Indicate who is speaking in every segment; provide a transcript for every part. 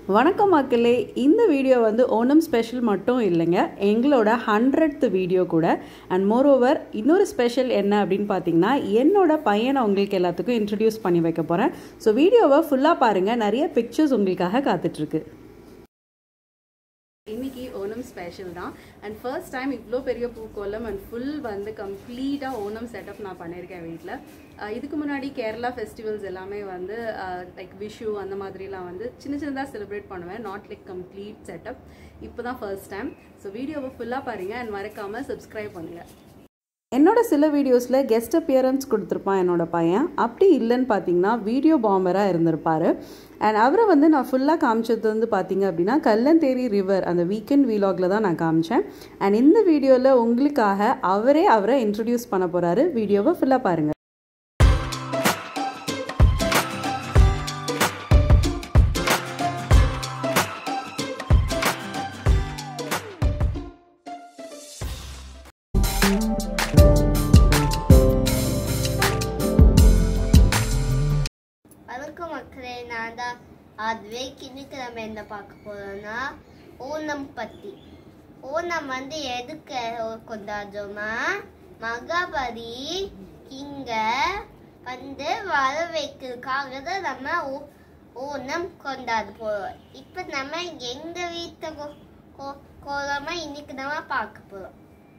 Speaker 1: வணக்கம் மக்களே இந்த வீடியோ வந்து ஓணம் ஸ்பெஷல் மட்டும் இல்லைங்க எங்களோட ஹண்ட்ரட் வீடியோ கூட அண்ட் மோரோவர் இன்னொரு ஸ்பெஷல் என்ன அப்படின்னு பார்த்தீங்கன்னா என்னோட பையனை உங்களுக்கு எல்லாத்துக்கும் இன்ட்ரடியூஸ் பண்ணி வைக்க போகிறேன் ஸோ வீடியோவை ஃபுல்லாக பாருங்கள் நிறைய பிக்சர்ஸ் உங்களுக்காக காத்துட்ருக்கு இன்னைக்கு ஓணம் ஸ்பெஷல் தான் அண்ட் ஃபர்ஸ்ட் டைம் இவ்வளோ பெரிய பூக்கோலம் அண்ட் ஃபுல் வந்து கம்ப்ளீட்டாக ஓணம் செட்டப் நான் பண்ணியிருக்கேன் வீட்டில் இதுக்கு முன்னாடி கேரளா ஃபெஸ்டிவல்ஸ் எல்லாமே வந்து லைக் விஷு அந்த மாதிரிலாம் வந்து சின்ன சின்னதாக செலிப்ரேட் பண்ணுவேன் நாட் லைக் கம்ப்ளீட் செட்டப் இப்போ தான் ஃபர்ஸ்ட் டைம் ஸோ வீடியோவை ஃபுல்லாக பாருங்கள் அண்ட் மறக்காமல் சப்ஸ்கிரைப் பண்ணுங்கள் என்னோட சில வீடியோஸில் கெஸ்ட் அப்பியரன்ஸ் கொடுத்துருப்பான் என்னோட பையன் அப்படி இல்லைன்னு பார்த்தீங்கன்னா வீடியோ பாம்பராக இருந்திருப்பார் அண்ட் அவரை வந்து நான் ஃபுல்லாக காமிச்சது வந்து பார்த்தீங்க அப்படின்னா கல்லந்தேரி ரிவர் அந்த வீக்கெண்ட் வீலாகில் தான் நான் காமிச்சேன் அண்ட் இந்த வீடியோவில் உங்களுக்காக அவரே அவரை இன்ட்ரடியூஸ் பண்ண போகிறாரு வீடியோவை ஃபுல்லாக பாருங்கள்
Speaker 2: வணக்கம் மக்களே நான் தான் அதுவே இன்னைக்கு நம்ம என்ன பார்க்க போறோம்னா ஓணம் பத்தி ஓணம் வந்து எதுக்கு கொண்டாடுறோமா மகாபலி இங்க வந்து வர வைக்கிறதுக்காக தான் நம்ம ஓ- ஓணம் கொண்டாட போறோம் இப்போ நம்ம எங்க வீட்டை கோ- கோ- கோலமா இன்னைக்கு நம்ம பார்க்க போறோம்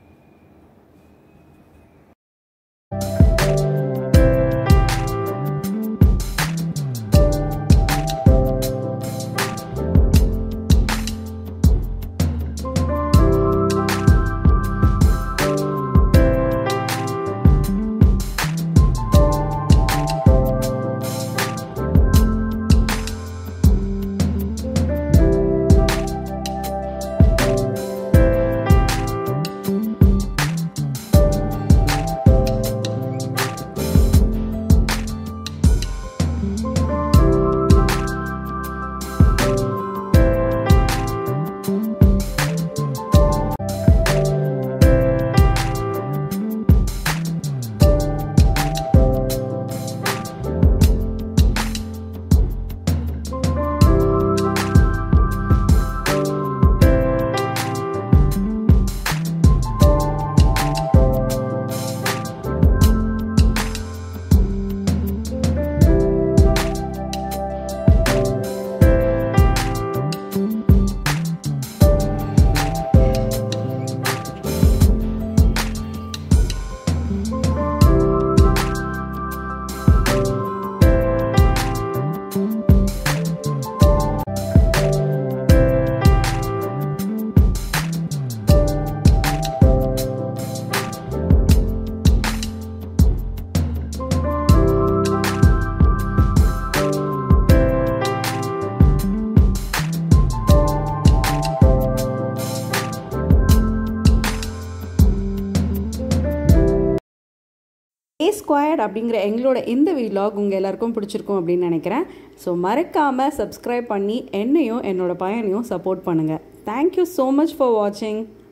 Speaker 1: ஏ ஸ்கொயர்ட் அப்படிங்கிற எங்களோட இந்த வீலாக் உங்கள் எல்லாருக்கும் பிடிச்சிருக்கும் அப்படின்னு நினைக்கிறேன் ஸோ மறக்காமல் சப்ஸ்கிரைப் பண்ணி என்னையும் என்னோட பையனையும் சப்போர்ட் பண்ணுங்கள் தேங்க்யூ ஸோ மச் ஃபார் வாட்சிங்